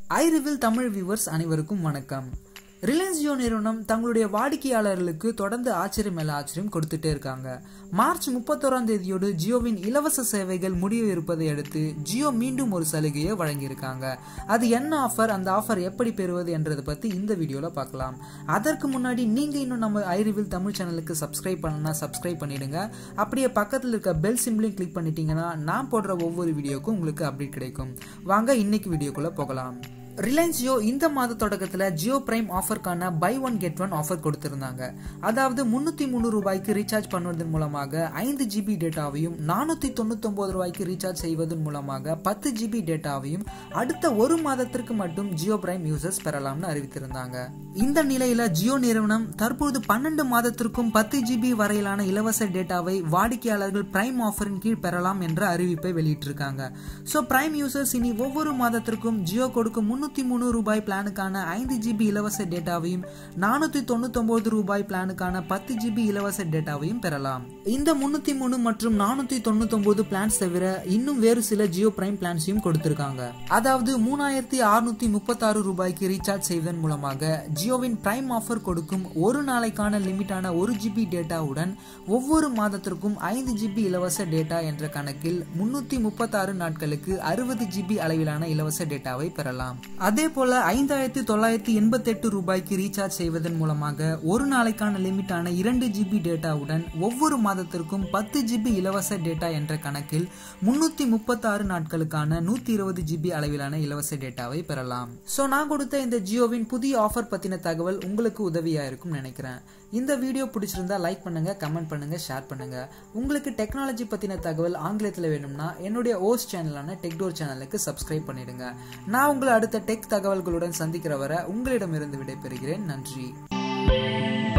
ஐரிவில் Tamil viewers அனைவருக்கும் வணக்கம் Reliance Jio நிறுவனம் தங்களுடைய வாடிக்கையாளர்களுக்கு தொடர்ந்து ஆச்சரியம் மேல ஆச்சரியம் கொடுத்துட்டே இருக்காங்க மார்ச் முப்பத்தோராம் தேதியோடு ஜியோவின் இலவச சேவைகள் முடிவு இருப்பதை அடுத்து ஜியோ மீண்டும் ஒரு சலுகையை வழங்கியிருக்காங்க அது என்ன ஆஃபர் அந்த ஆஃபர் எப்படி பெறுவது என்றதை பத்தி இந்த வீடியோல பார்க்கலாம் அதற்கு முன்னாடி நீங்க இன்னும் நம்ம ஐரிவில் தமிழ் சேனலுக்கு சப்ஸ்கிரைப் பண்ணனா சப்ஸ்கிரைப் பண்ணிடுங்க அப்படியே பக்கத்தில் இருக்க பெல் சிம்பிளையும் கிளிக் பண்ணிட்டீங்கன்னா நான் போடுற ஒவ்வொரு வீடியோக்கும் உங்களுக்கு அப்டேட் கிடைக்கும் வாங்க இன்னைக்கு வீடியோக்குள்ள போகலாம் ரிலையன்ஸ் ஜியோ இந்த மாத தொடக்கத்தில் ஜியோ பிரைம் ஆஃபருக்கான buy one get one offer கொடுத்திருந்தாங்க அதாவது முன்னூத்தி மூணு ரூபாய்க்கு ரீசார்ஜ் பண்ணுவதன் மூலமாக ஐந்து ஜிபி டேட்டாவையும் நானூத்தி தொண்ணூத்தி ரூபாய்க்கு ரீசார்ஜ் செய்வதன் மூலமாக பத்து ஜிபி டேட்டாவையும் அடுத்த ஒரு மாதத்திற்கு மட்டும் ஜியோ பிரைம் யூசர்ஸ் பெறலாம்னு அறிவித்திருந்தாங்க இந்த நிலையில ஜியோ நிறுவனம் தற்போது பன்னெண்டு மாதத்திற்கும் பத்து ஜிபி வரையிலான இலவச டேட்டாவை வாடிக்கையாளர்கள் பிரைம் ஆஃபரின் கீழ் பெறலாம் என்ற அறிவிப்பை வெளியிட்டிருக்காங்க ஸோ பிரைம் யூசர்ஸ் இனி ஒவ்வொரு மாதத்திற்கும் ஜியோ கொடுக்கும் முன்னூத்தி மூணு ரூபாய் பிளானுக்கான ஐந்து ஜிபி இலவச டேட்டாவையும் நானூத்தி தொண்ணூத்தி ரூபாய் பிளானுக்கான பத்து ஜிபி இலவச டேட்டாவையும் பெறலாம் இந்த முன்னூத்தி மூணு மற்றும் நானூத்தி தொண்ணூத்தி ஒன்பது பிளான்ஸ் தவிர இன்னும் வேறு சில ஜியோ பிரைம் பிளான்ஸையும் கொடுத்திருக்காங்க அதாவது மூணாயிரத்தி அறுநூத்தி முப்பத்தாறு ரூபாய்க்கு ரீசார்ஜ் செய்வதன் மூலமாக ஜியோவின் பிரைம் ஆஃபர் கொடுக்கும் ஒரு நாளைக்கான லிமிட்டான ஒரு ஜிபி டேட்டாவுடன் ஒவ்வொரு மாதத்திற்கும் ஐந்து ஜிபி இலவச டேட்டா என்ற கணக்கில் முன்னூத்தி முப்பத்தாறு நாட்களுக்கு அறுபது ஜிபி அளவிலான இலவச டேட்டாவை பெறலாம் அதே போல ஐந்தாயிரத்தி தொள்ளாயிரத்தி எண்பத்தி எட்டு ரூபாய்க்கு ரீசார்ஜ் செய்வதன் மூலமாக ஒரு நாளைக்கான லிமிட்டான இரண்டு ஜிபி டேட்டாவுடன் ஒவ்வொரு மாதத்திற்கும் பத்து ஜிபி இலவச டேட்டா என்ற கணக்கில் முன்னூத்தி முப்பத்தாறு நாட்களுக்கான நூத்தி இருபது ஜிபி அளவிலான இலவச டேட்டாவை பெறலாம் சோ நான் கொடுத்த இந்த ஜியோவின் புதிய ஆஃபர் பத்தின தகவல் உங்களுக்கு உதவியா இருக்கும் நினைக்கிறேன் இந்த வீடியோ பிடிச்சிருந்தா லைக் பண்ணுங்க கமெண்ட் பண்ணுங்க ஷேர் பண்ணுங்க உங்களுக்கு டெக்னாலஜி பத்தின தகவல் ஆங்கிலத்தில் வேணும்னா என்னுடைய ஓஸ் சேனலான டெக்டோர் சேனலுக்கு சப்ஸ்கிரைப் பண்ணிடுங்க நான் உங்களை அடுத்த டெக் தகவல்களுடன் சந்திக்கிற வரை உங்களிடமிருந்து விடைபெறுகிறேன் நன்றி